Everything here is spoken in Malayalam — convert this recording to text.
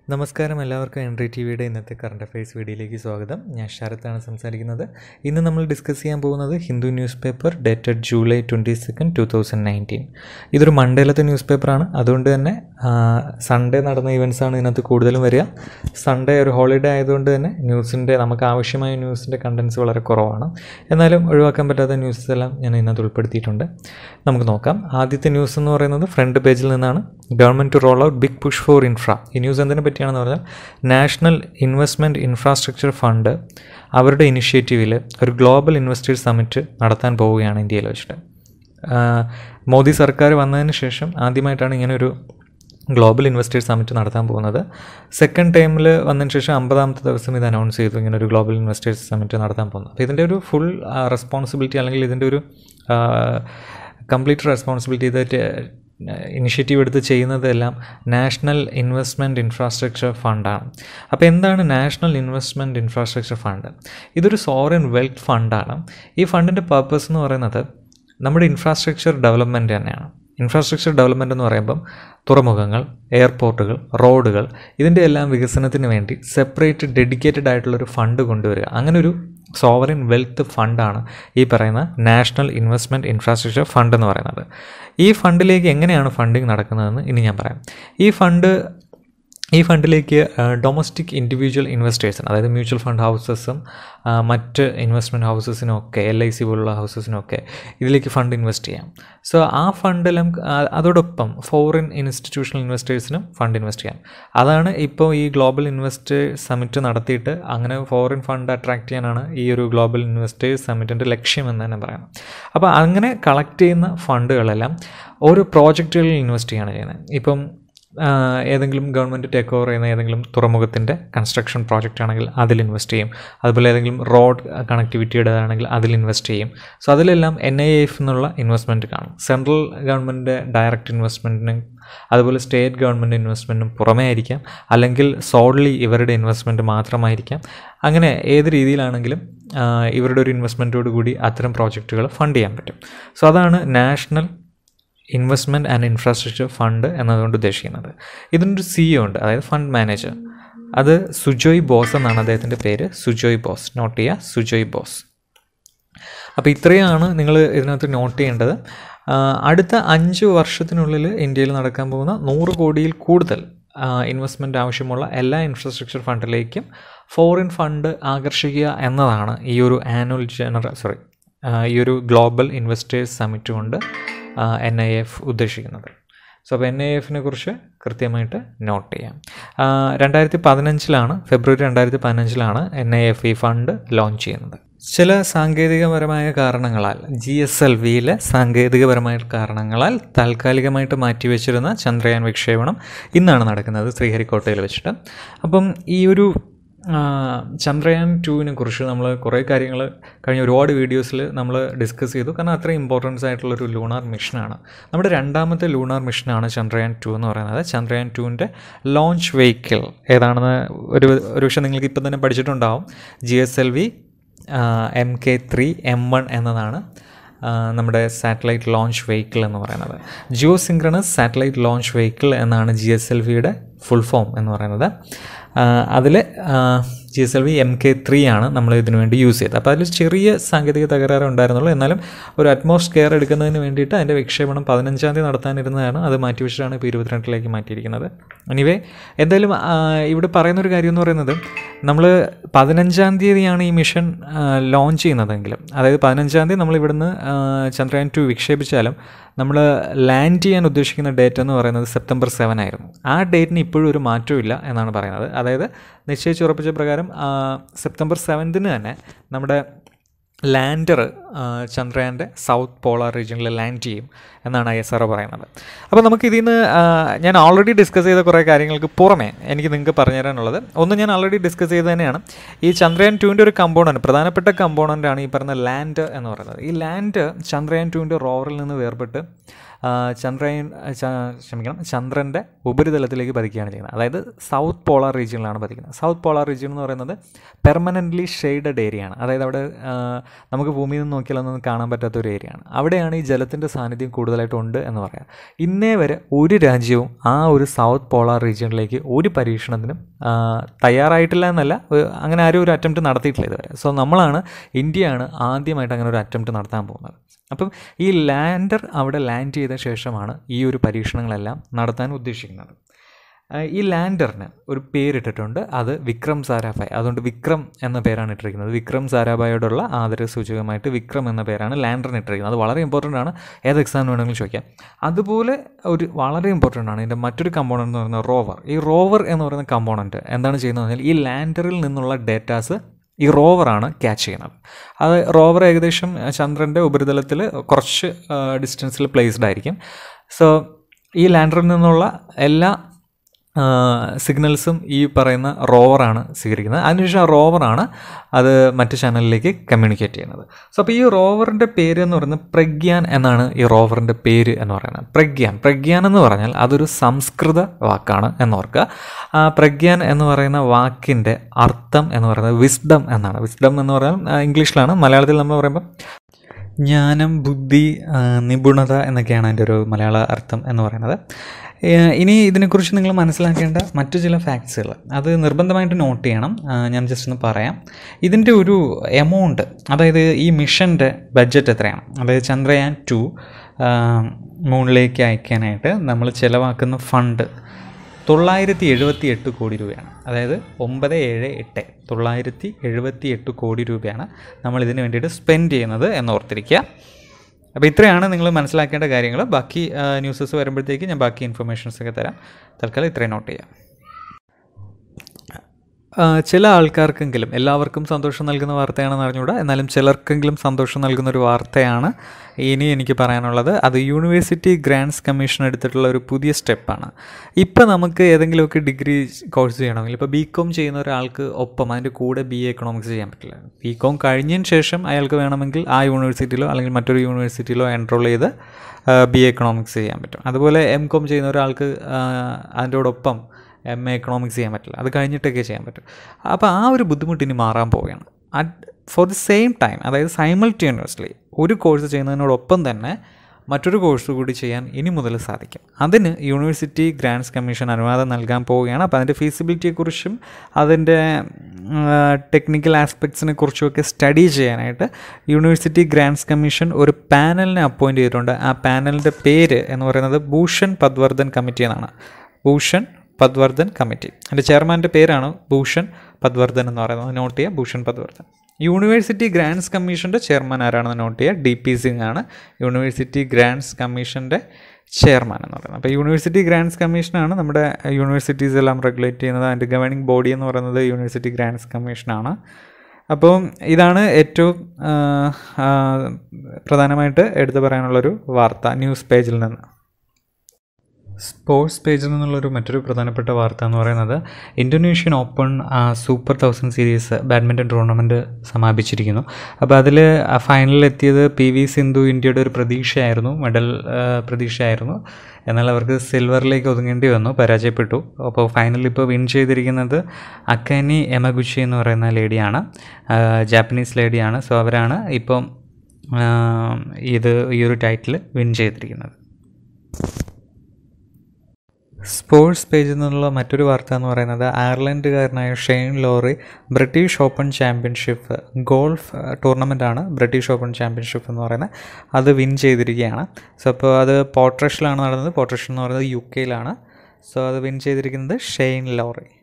നമസ്കാരം എല്ലാവർക്കും എൻട്രി ടി വിയുടെ ഇന്നത്തെ കറണ്ട് അഫയേഴ്സ് വീഡിയോയിലേക്ക് സ്വാഗതം ഞാൻ ശരത്താണ് സംസാരിക്കുന്നത് ഇന്ന് നമ്മൾ ഡിസ്കസ് ചെയ്യാൻ പോകുന്നത് Hindu news paper dated July twenty second two thousand nineteen ഇതൊരു മൺഡേലത്തെ ന്യൂസ് പേപ്പറാണ് അതുകൊണ്ട് തന്നെ സൺഡേ നടന്ന ഇവൻറ്റ്സ് ആണ് ഇതിനകത്ത് കൂടുതലും വരിക സൺഡേ ഒരു ഹോളിഡേ ആയതുകൊണ്ട് തന്നെ ന്യൂസിൻ്റെ നമുക്ക് ആവശ്യമായ ന്യൂസിൻ്റെ കണ്ടൻസ് വളരെ കുറവാണ് എന്നാലും ഒഴിവാക്കാൻ പറ്റാത്ത ന്യൂസസ് എല്ലാം ഞാൻ ഇതിനകത്ത് ഉൾപ്പെടുത്തിയിട്ടുണ്ട് നമുക്ക് നോക്കാം ആദ്യത്തെ ന്യൂസ് എന്ന് പറയുന്നത് ഫ്രണ്ട് പേജിൽ നിന്നാണ് government to roll out big push for infra ഈ ന്യൂസ് എന്തിനെ പറ്റിയാണെന്ന് പറഞ്ഞാൽ നാഷണൽ ഇൻവെസ്റ്റ്മെൻറ്റ് ഇൻഫ്രാസ്ട്രക്ചർ ഫണ്ട് അവരുടെ ഇനിഷ്യേറ്റീവിൽ ഒരു ഗ്ലോബൽ ഇൻവെസ്റ്റേഴ്സ് സമ്മിറ്റ് നടത്താൻ പോവുകയാണ് ഇന്ത്യയിൽ വെച്ചിട്ട് ആഹ് മോദി സർക്കാർ വന്നതിന് ശേഷം ആദ്യമായിട്ടാണ് ഇങ്ങനെ ഒരു ഗ്ലോബൽ ഇൻവെസ്റ്റേഴ്സ് സമ്മിറ്റ് നടത്താൻ പോകുന്നത് സെക്കൻഡ് ടൈമിൽ വന്നതിന് ശേഷം അമ്പതാമത്തെ ദിവസം ഇത് അനൗൺസ് ചെയ്തു ഇങ്ങനെ ഒരു ഗ്ലോബൽ ഇൻവെസ്റ്റേഴ്സ് സമ്മിറ്റ് നടത്താൻ പോകുന്നത് അപ്പോൾ ഇതിൻ്റെ ഒരു ഫുൾ റെസ്പോൺസിബിലിറ്റി അല്ലെങ്കിൽ ഇതിൻ്റെ ഒരു കംപ്ലീറ്റ് റെസ്പോൺസിബിലിറ്റി ഇത് ഇനിഷ്യേറ്റീവ് എടുത്ത് ചെയ്യുന്നതെല്ലാം നാഷണൽ ഇൻവെസ്റ്റ്മെൻറ്റ് ഇൻഫ്രാസ്ട്രക്ചർ ഫണ്ടാണ് അപ്പോൾ എന്താണ് നാഷണൽ ഇൻവെസ്റ്റ്മെൻറ്റ് ഇൻഫ്രാസ്ട്രക്ചർ ഫണ്ട് ഇതൊരു സോറിൻ വെൽത്ത് ഫണ്ടാണ് ഈ ഫണ്ടിൻ്റെ പർപ്പസ് എന്ന് പറയുന്നത് നമ്മുടെ ഇൻഫ്രാസ്ട്രക്ചർ ഡെവലപ്മെൻറ്റ് തന്നെയാണ് ഇൻഫ്രാസ്ട്രക്ചർ ഡെവലപ്മെൻറ്റ് എന്ന് പറയുമ്പം തുറമുഖങ്ങൾ എയർപോർട്ടുകൾ റോഡുകൾ ഇതിൻ്റെ എല്ലാം വികസനത്തിന് വേണ്ടി സെപ്പറേറ്റ് ഡെഡിക്കേറ്റഡ് ആയിട്ടുള്ളൊരു ഫണ്ട് കൊണ്ടുവരിക അങ്ങനെ ഒരു സോവറിൻ വെൽത്ത് ഫണ്ടാണ് ഈ പറയുന്ന നാഷണൽ ഇൻവെസ്റ്റ്മെൻറ്റ് ഇൻഫ്രാസ്ട്രക്ചർ ഫണ്ട് എന്ന് പറയുന്നത് ഈ ഫണ്ടിലേക്ക് എങ്ങനെയാണ് ഫണ്ടിങ് നടക്കുന്നതെന്ന് ഇനി ഞാൻ പറയാം ഈ ഫണ്ട് ഈ ഫണ്ടിലേക്ക് ഡൊമസ്റ്റിക് ഇൻഡിവിജ്വൽ ഇൻവെസ്റ്റേഴ്സിന് അതായത് മ്യൂച്വൽ ഫണ്ട് ഹൗസസും മറ്റ് ഇൻവെസ്റ്റ്മെൻറ്റ് ഹൗസസിനും ഒക്കെ എൽ ഐ സി പോലുള്ള ഹൗസസിനും ഒക്കെ ഇതിലേക്ക് ഫണ്ട് ഇൻവെസ്റ്റ് ചെയ്യാം സോ ആ ഫണ്ടെല്ലാം അതോടൊപ്പം ഫോറിൻ ഇൻസ്റ്റിറ്റ്യൂഷണൽ ഇൻവെസ്റ്റേഴ്സിനും ഫണ്ട് ഇൻവെസ്റ്റ് ചെയ്യാം അതാണ് ഇപ്പോൾ ഈ ഗ്ലോബൽ ഇൻവെസ്റ്റേഴ്സ് സമ്മിറ്റ് നടത്തിയിട്ട് അങ്ങനെ ഫോറിൻ ഫണ്ട് അട്രാക്ട് ചെയ്യാനാണ് ഈ ഒരു ഗ്ലോബൽ ഇൻവെസ്റ്റേഴ്സ് സമ്മിറ്റിൻ്റെ ലക്ഷ്യം എന്ന് തന്നെ പറയാം അപ്പോൾ അങ്ങനെ കളക്ട് ചെയ്യുന്ന ഫണ്ടുകളെല്ലാം ഓരോ പ്രോജക്റ്റുകളിൽ ഇൻവെസ്റ്റ് ചെയ്യുകയാണ് ചെയ്യുന്നത് ഇപ്പം ഏതെങ്കിലും ഗവൺമെൻറ് ടേക്ക് ഓവർ ചെയ്യുന്ന ഏതെങ്കിലും തുറമുഖത്തിൻ്റെ കൺസ്ട്രക്ഷൻ പ്രോജക്റ്റ് ആണെങ്കിൽ അതിൽ ഇൻവെസ്റ്റ് ചെയ്യും അതുപോലെ ഏതെങ്കിലും റോഡ് കണക്ടിവിറ്റിയുടെ ആണെങ്കിൽ അതിൽ ഇൻവെസ്റ്റ് ചെയ്യും സോ അതിലെല്ലാം എൻ ഐ എഫ് എന്നുള്ള ഇൻവെസ്റ്റ്മെൻറ്റ് കാണും സെൻട്രൽ ഗവൺമെൻറ് ഡയറക്റ്റ് ഇൻവെസ്റ്റ്മെൻറ്റിനും അതുപോലെ സ്റ്റേറ്റ് ഗവൺമെൻറ് ഇൻവെസ്റ്റ്മെൻറ്റും പുറമേ ആയിരിക്കാം അല്ലെങ്കിൽ സോൾലി ഇവരുടെ ഇൻവെസ്റ്റ്മെൻറ്റ് മാത്രമായിരിക്കാം അങ്ങനെ ഏത് രീതിയിലാണെങ്കിലും ഇവരുടെ ഒരു ഇൻവെസ്റ്റ്മെൻറ്റോട് കൂടി അത്തരം പ്രോജക്റ്റുകൾ ഫണ്ട് ചെയ്യാൻ പറ്റും സോ അതാണ് national investment and infrastructure fund എന്നതുകൊണ്ട് ഉദ്ദേശിക്കുന്നത് ഇതിനൊരു സിഇഒ ഉണ്ട് അതായത് ഫണ്ട് മാനേജർ അത് സുജോയ് ബോസ് എന്നാണ് അദ്ദേഹത്തിൻ്റെ പേര് സുജോയ് ബോസ് നോട്ട് ചെയ്യുക സുജോയ് ബോസ് അപ്പോൾ ഇത്രയാണ് നിങ്ങൾ ഇതിനകത്ത് നോട്ട് ചെയ്യേണ്ടത് അടുത്ത അഞ്ച് വർഷത്തിനുള്ളിൽ ഇന്ത്യയിൽ നടക്കാൻ പോകുന്ന നൂറ് കോടിയിൽ കൂടുതൽ ഇൻവെസ്റ്റ്മെൻറ്റ് ആവശ്യമുള്ള എല്ലാ ഇൻഫ്രാസ്ട്രക്ചർ ഫണ്ടിലേക്കും ഫോറിൻ ഫണ്ട് ആകർഷിക്കുക എന്നതാണ് ഈ ഒരു ആനുവൽ ജനറൽ സോറി ഈ ഒരു ഗ്ലോബൽ ഇൻവെസ്റ്റേഴ്സ് സമ്മിറ്റ് കൊണ്ട് എൻ ഐ എഫ് ഉദ്ദേശിക്കുന്നത് സോ അപ്പോൾ എൻ ഐ എഫിനെ കുറിച്ച് കൃത്യമായിട്ട് നോട്ട് ചെയ്യാം രണ്ടായിരത്തി പതിനഞ്ചിലാണ് ഫെബ്രുവരി രണ്ടായിരത്തി പതിനഞ്ചിലാണ് എൻ ഐ എഫ് ഈ ഫണ്ട് ലോഞ്ച് ചെയ്യുന്നത് ചില സാങ്കേതികപരമായ കാരണങ്ങളാൽ ജി എസ് എൽ വിയിലെ സാങ്കേതികപരമായ കാരണങ്ങളാൽ താൽക്കാലികമായിട്ട് മാറ്റിവെച്ചിരുന്ന ചന്ദ്രയാൻ വിക്ഷേപണം ഇന്നാണ് നടക്കുന്നത് ശ്രീഹരിക്കോട്ടയിൽ വെച്ചിട്ട് അപ്പം ഈ ഒരു ചന്ദ്രയാൻ ടുവിനെ കുറിച്ച് നമ്മൾ കുറേ കാര്യങ്ങൾ കഴിഞ്ഞ ഒരുപാട് വീഡിയോസിൽ നമ്മൾ ഡിസ്കസ് ചെയ്തു കാരണം അത്രയും ഇമ്പോർട്ടൻസ് ആയിട്ടുള്ളൊരു ലൂണാർ മിഷനാണ് നമ്മുടെ രണ്ടാമത്തെ ലൂണാർ മിഷനാണ് ചന്ദ്രയാൻ ടു എന്ന് പറയുന്നത് ചന്ദ്രയാൻ ടുവിൻ്റെ ലോഞ്ച് വെഹിക്കിൾ ഏതാണെന്ന് ഒരു ഒരു പക്ഷേ നിങ്ങൾക്ക് ഇപ്പം തന്നെ പഠിച്ചിട്ടുണ്ടാവും G S L V M K three M one എന്നതാണ് നമ്മുടെ സാറ്റലൈറ്റ് ലോഞ്ച് വെഹിക്കിൾ എന്ന് പറയുന്നത് geo synchronous satellite launch vehicle എന്നാണ് ജി എസ് എൽ വിയുടെ ഫുൾ ഫോം എന്ന് പറയുന്നത് അതിൽ G S L V M K three ആണ് നമ്മൾ ഇതിനു വേണ്ടി യൂസ് ചെയ്തത് അപ്പോൾ അതിൽ ചെറിയ സാങ്കേതിക തകരാറ് ഉണ്ടായിരുന്നുള്ളൂ എന്നാലും ഒരു അറ്റ്മോസ്റ്റ് കെയർ എടുക്കുന്നതിന് വേണ്ടിയിട്ട് അതിൻ്റെ വിക്ഷേപണം പതിനഞ്ചാം തീയതി നടത്താനിരുന്നതാണ് അത് മാറ്റി വെച്ചിട്ടാണ് ഇപ്പോൾ ഇരുപത്തിരണ്ടിലേക്ക് മാറ്റിയിരിക്കുന്നത് എനിവേ എന്തായാലും ഇവിടെ പറയുന്നൊരു കാര്യം എന്ന് പറയുന്നത് നമ്മൾ പതിനഞ്ചാം തീയതിയാണ് ഈ മിഷൻ ലോഞ്ച് ചെയ്യുന്നതെങ്കിലും അതായത് പതിനഞ്ചാം തീയതി നമ്മൾ ഇവിടുന്ന് ചന്ദ്രയാൻ ടു വിക്ഷേപിച്ചാലും നമ്മൾ ലാൻഡ് ചെയ്യാൻ ഉദ്ദേശിക്കുന്ന ഡേറ്റ് എന്ന് പറയുന്നത് സെപ്റ്റംബർ സെവൻ ആയിരുന്നു ആ ഡേറ്റിന് ഇപ്പോഴും ഒരു മാറ്റമില്ല എന്നാണ് പറയുന്നത് അതായത് നിശ്ചയിച്ചുറപ്പിച്ച പ്രകാരം സെപ്റ്റംബർ സെവൻത്തിന് തന്നെ നമ്മുടെ ലാൻഡർ ചന്ദ്രയാൻ്റെ സൗത്ത് പോളാർ റീജിയനിൽ ലാൻഡ് ചെയ്യും എന്നാണ് ഐ എസ് ആർ പറയുന്നത് അപ്പോൾ നമുക്ക് ഇതിൽ നിന്ന് ഞാൻ ഓൾറെഡി ഡിസ്കസ് ചെയ്ത കുറേ കാര്യങ്ങൾക്ക് പുറമെ എനിക്ക് നിങ്ങൾക്ക് പറഞ്ഞു തരാനുള്ളത് ഒന്ന് ഞാൻ ഓൾറെഡി ഡിസ്കസ് ചെയ്ത് തന്നെയാണ് ഈ ചന്ദ്രയാൻ ടുവിൻ്റെ ഒരു കമ്പോണൻറ്റ് പ്രധാനപ്പെട്ട കമ്പോണൻ്റ് ആണ് ഈ പറഞ്ഞ ലാൻഡ് എന്ന് പറയുന്നത് ഈ ലാൻഡ് ചന്ദ്രയാൻ ടുവിൻ്റെ റോവറിൽ നിന്ന് വേർപെട്ട് ആ, ചന്ദ്രയാൻ ച- ക്ഷമിക്കണം ചന്ദ്രൻ്റെ ഉപരിതലത്തിലേക്ക് പതിക്കുകയാണ് ചെയ്യുന്നത് അതായത് സൗത്ത് പോളാർ റീജിയനിലാണ് പതിക്കുന്നത് സൗത്ത് പോളാർ റീജിയൻ എന്ന് പറയുന്നത് പെർമനൻ്റ്ലി ഷെയ്ഡഡ് ഏരിയ ആണ് അതായത് അവിടെ ആ, നമുക്ക് ഭൂമിയിൽ നിന്ന് നോക്കിയാലൊന്നും കാണാൻ പറ്റാത്ത ഒരു ഏരിയ ആണ് അവിടെയാണ് ഈ ജലത്തിൻ്റെ സാന്നിധ്യം കൂടുതലായിട്ട് ഉണ്ട് എന്ന് പറയാം ഇന്നേ വരെ ഒരു രാജ്യവും ആ ഒരു സൗത്ത് പോളാർ റീജിയനിലേക്ക് ഒരു പരീക്ഷണത്തിനും ആ, തയ്യാറായിട്ടില്ല എന്നല്ല ഒരു- അങ്ങനെ ആരും ഒരു അറ്റംപ്റ്റ് നടത്തിയിട്ടില്ല ഇതുവരെ സോ നമ്മളാണ് ഇന്ത്യയാണ് ആദ്യമായിട്ട് അങ്ങനെ ഒരു അറ്റംപ്റ്റ് നടത്താൻ പോകുന്നത് അപ്പം ഈ ലാൻഡർ അവിടെ ലാൻഡ് ചെയ്ത ശേഷമാണ് ഈ ഒരു പരീക്ഷണങ്ങളെല്ലാം നടത്താൻ ഉദ്ദേശിക്കുന്നത് ആ, ഈ ലാൻഡറിന് ഒരു പേരിട്ടിട്ടുണ്ട് അത് വിക്രം സാരാഭായ് അതുകൊണ്ട് വിക്രം എന്ന പേരാണ് ഇട്ടിരിക്കുന്നത് വിക്രം സാരാഭായോടുള്ള ആദര സൂചകമായിട്ട് വിക്രം എന്ന പേരാണ് ലാൻഡറിന് ഇട്ടിരിക്കുന്നത് അത് വളരെ ഇമ്പോർട്ടൻ്റ് ആണ് ഏത് എക്സാമിന് വേണമെങ്കിലും ചോദിക്കാം അതുപോലെ ഒരു വളരെ ഇമ്പോർട്ടൻ്റ് ആണ് ഇതിൻ്റെ മറ്റൊരു കമ്പോണൻ്റ് എന്ന് പറയുന്നത് റോവർ ഈ റോവർ എന്ന് പറയുന്ന കമ്പോണൻറ്റ് എന്താണ് ചെയ്യുന്നത് പറഞ്ഞാൽ ഈ ലാൻഡറിൽ നിന്നുള്ള ഡേറ്റാസ് ഈ റോവറാണ് ക്യാച്ച് ചെയ്യുന്നത് അത് റോവർ ഏകദേശം ചന്ദ്രൻ്റെ ഉപരിതലത്തിൽ കുറച്ച് ഡിസ്റ്റൻസിൽ പ്ലേസ്ഡ് ആയിരിക്കും സോ ഈ ലാൻഡറിൽ നിന്നുള്ള എല്ലാ സിഗ്നൽസും ഈ പറയുന്ന റോവറാണ് സ്വീകരിക്കുന്നത് അതിനുശേഷം ആ റോവറാണ് അത് മറ്റ് ചാനലിലേക്ക് കമ്മ്യൂണിക്കേറ്റ് ചെയ്യുന്നത് സോ അപ്പോൾ ഈ റോവറിൻ്റെ പേര് എന്ന് പറയുന്നത് പ്രഗ്യാൻ എന്നാണ് ഈ റോവറിൻ്റെ പേര് എന്ന് പറയുന്നത് പ്രഗ്യാൻ പ്രഗ്യാൻ എന്ന് പറഞ്ഞാൽ അതൊരു സംസ്കൃത വാക്കാണ് എന്നോർക്കുക ആ പ്രഗ്യാൻ എന്ന് പറയുന്ന വാക്കിൻ്റെ അർത്ഥം എന്ന് പറയുന്നത് വിസ്ഡം എന്നാണ് വിസ്ഡം എന്ന് പറഞ്ഞാൽ ആ, ഇംഗ്ലീഷിലാണ് മലയാളത്തിൽ നമ്മൾ പറയുമ്പോൾ ജ്ഞാനം ബുദ്ധി ആ, നിപുണത എന്നൊക്കെയാണ് അതിൻ്റെ ഒരു മലയാള അർത്ഥം എന്ന് പറയുന്നത് ഏ, ഇനി ഇതിനെക്കുറിച്ച് നിങ്ങൾ മനസ്സിലാക്കേണ്ട മറ്റു ചില ഫാക്ട്സുകൾ അത് നിർബന്ധമായിട്ട് നോട്ട് ചെയ്യണം ആ, ഞാൻ ജസ്റ്റ് ഒന്ന് പറയാം ഇതിൻ്റെ ഒരു എമൗണ്ട് അതായത് ഈ മിഷൻ്റെ ബഡ്ജറ്റ് എത്രയാണ് അതായത് ചന്ദ്രയാൻ ടു മൂണിലേക്ക് അയക്കാനായിട്ട് നമ്മൾ ചിലവാക്കുന്ന ഫണ്ട് തൊള്ളായിരത്തി എഴുപത്തി എട്ട് കോടി രൂപയാണ് അതായത് ഒമ്പത് ഏഴ് എട്ട് തൊള്ളായിരത്തി എഴുപത്തി എട്ട് കോടി രൂപയാണ് നമ്മൾ ഇതിന് വേണ്ടിയിട്ട് സ്പെൻഡ് ചെയ്യുന്നത് എന്ന് ഓർത്തിരിക്കുക അപ്പോൾ ഇത്രയാണ് നിങ്ങൾ മനസ്സിലാക്കേണ്ട കാര്യങ്ങൾ ബാക്കി ന്യൂസസ് വരുമ്പോഴത്തേക്ക് ഞാൻ ബാക്കി ഇൻഫർമേഷൻസ് ഒക്കെ തരാം തൽക്കാലം ഇത്രയും നോട്ട് ചെയ്യാം ആ, ചില ആൾക്കാർക്കെങ്കിലും എല്ലാവർക്കും സന്തോഷം നൽകുന്ന വാർത്തയാണെന്ന് അറിഞ്ഞുകൂടാ എന്നാലും ചിലർക്കെങ്കിലും സന്തോഷം നൽകുന്ന ഒരു വാർത്തയാണ് ഇനി എനിക്ക് പറയാനുള്ളത് അത് യൂണിവേഴ്സിറ്റി ഗ്രാൻഡ്സ് കമ്മീഷൻ എടുത്തിട്ടുള്ള ഒരു പുതിയ സ്റ്റെപ്പാണ് ഇപ്പോൾ നമുക്ക് ഏതെങ്കിലുമൊക്കെ ഡിഗ്രി കോഴ്സ് ചെയ്യണമെങ്കിൽ ഇപ്പോൾ ബി കോം ചെയ്യുന്ന ഒരാൾക്ക് ഒപ്പം അതിൻ്റെ കൂടെ ബി എ എക്കണോമിക്സ് ചെയ്യാൻ പറ്റില്ല ബി കോം കഴിഞ്ഞതിന് ശേഷം അയാൾക്ക് വേണമെങ്കിൽ ആ യൂണിവേഴ്സിറ്റിയിലോ അല്ലെങ്കിൽ മറ്റൊരു യൂണിവേഴ്സിറ്റിയിലോ എൻറോൾ ചെയ്ത് ബി എ എക്കണോമിക്സ് ചെയ്യാൻ പറ്റും അതുപോലെ എം കോം ചെയ്യുന്ന ഒരാൾക്ക് ആ, അതിൻ്റെ ഒപ്പം എം എ എക്കണോമിക്സ് ചെയ്യാൻ പറ്റില്ല അത് കഴിഞ്ഞിട്ടൊക്കെ ചെയ്യാൻ പറ്റും അപ്പോൾ ആ ഒരു ബുദ്ധിമുട്ട് ഇനി മാറാൻ പോവുകയാണ് at for the same time അതായത് സൈമൾട്ടേനിയസ്ലി ഒരു കോഴ്സ് ചെയ്യുന്നതിനോടൊപ്പം തന്നെ മറ്റൊരു കോഴ്സ് കൂടി ചെയ്യാൻ ഇനി മുതൽ സാധിക്കും അതിന് യൂണിവേഴ്സിറ്റി ഗ്രാൻഡ്സ് കമ്മീഷൻ അനുവാദം നൽകാൻ പോവുകയാണ് അപ്പോൾ അതിൻ്റെ ഫീസിബിലിറ്റിയെക്കുറിച്ചും അതിൻ്റെ ടെക്നിക്കൽ ആസ്പെക്ട്സിനെ കുറിച്ചുമൊക്കെ സ്റ്റഡി ചെയ്യാനായിട്ട് യൂണിവേഴ്സിറ്റി ഗ്രാൻഡ്സ് കമ്മീഷൻ ഒരു പാനലിനെ അപ്പോയിൻറ്റ് ചെയ്തിട്ടുണ്ട് ആ പാനലിൻ്റെ പേര് എന്ന് പറയുന്നത് ഭൂഷൺ പദ്വർദ്ധൻ കമ്മിറ്റി എന്നാണ് ഭൂഷൺ പദ്വർദ്ധൻ കമ്മിറ്റി അതിൻ്റെ ചെയർമാൻ്റെ പേരാണ് ഭൂഷൺ പദ്വർദ്ധൻ എന്ന് പറയുന്നത് നോട്ട് ചെയ്യുക ഭൂഷൺ പദ്വർദ്ധൻ യൂണിവേഴ്സിറ്റി ഗ്രാൻഡ്സ് കമ്മീഷൻ്റെ ചെയർമാൻ ആരാണെന്ന് നോട്ട് ചെയ്യുക ഡി പി സിംഗ് ആണ് യൂണിവേഴ്സിറ്റി ഗ്രാൻഡ്സ് കമ്മീഷൻ്റെ ചെയർമാൻ എന്ന് പറയുന്നത് അപ്പോൾ യൂണിവേഴ്സിറ്റി ഗ്രാൻഡ്സ് കമ്മീഷനാണ് നമ്മുടെ യൂണിവേഴ്സിറ്റീസ് എല്ലാം റെഗുലേറ്റ് ചെയ്യുന്നത് അതിൻ്റെ ഗവേണിംഗ് ബോഡി എന്ന് പറയുന്നത് യൂണിവേഴ്സിറ്റി ഗ്രാൻഡ്സ് കമ്മീഷനാണ് അപ്പോൾ ഇതാണ് ഏറ്റവും ആ, ആ, പ്രധാനമായിട്ട് എടുത്തു പറയാനുള്ളൊരു വാർത്ത ന്യൂസ് പേജിൽ നിന്ന് സ്പോർട്സ് പേജിൽ നിന്നുള്ളൊരു മറ്റൊരു പ്രധാനപ്പെട്ട വാർത്ത എന്ന് പറയുന്നത് Indonesian open super thousand series badminton tournament സമാപിച്ചിരിക്കുന്നു അപ്പോൾ അതിൽ ഫൈനലിൽ എത്തിയത് പി വി സിന്ധു ഇന്ത്യയുടെ ഒരു പ്രതീക്ഷയായിരുന്നു മെഡൽ ആ, പ്രതീക്ഷയായിരുന്നു എന്നാൽ അവർക്ക് സിൽവറിലേക്ക് ഒതുങ്ങേണ്ടി വന്നു പരാജയപ്പെട്ടു അപ്പോൾ ഫൈനലിൽ ഇപ്പോൾ വിൻ ചെയ്തിരിക്കുന്നത് അക്കനി എമഗുച്ചി എന്ന് പറയുന്ന ലേഡിയാണ് ആ, ജാപ്പനീസ് ലേഡിയാണ് സോ അവരാണ് ഇപ്പം ആ, ഇത് ഈ ഒരു ടൈറ്റിൽ വിൻ ചെയ്തിരിക്കുന്നത് സ്പോർട്സ് പേജിൽ നിന്നുള്ള മറ്റൊരു വാർത്ത എന്ന് പറയുന്നത് അയർലൻഡുകാരനായ Shane Lowry British open championship golf ടൂർണമെൻ്റാണ് ബ്രിട്ടീഷ് ഓപ്പൺ ചാമ്പ്യൻഷിപ്പ് എന്ന് പറയുന്നത് അത് വിൻ ചെയ്തിരിക്കുകയാണ് സോ അപ്പോൾ അത് പോട്രഷിലാണ് നടന്നത് പോട്രഷ് എന്ന് പറയുന്നത് യു കെയിലാണ് സോ അത് വിൻ ചെയ്തിരിക്കുന്നത് ഷെയ്ൻ ലോറി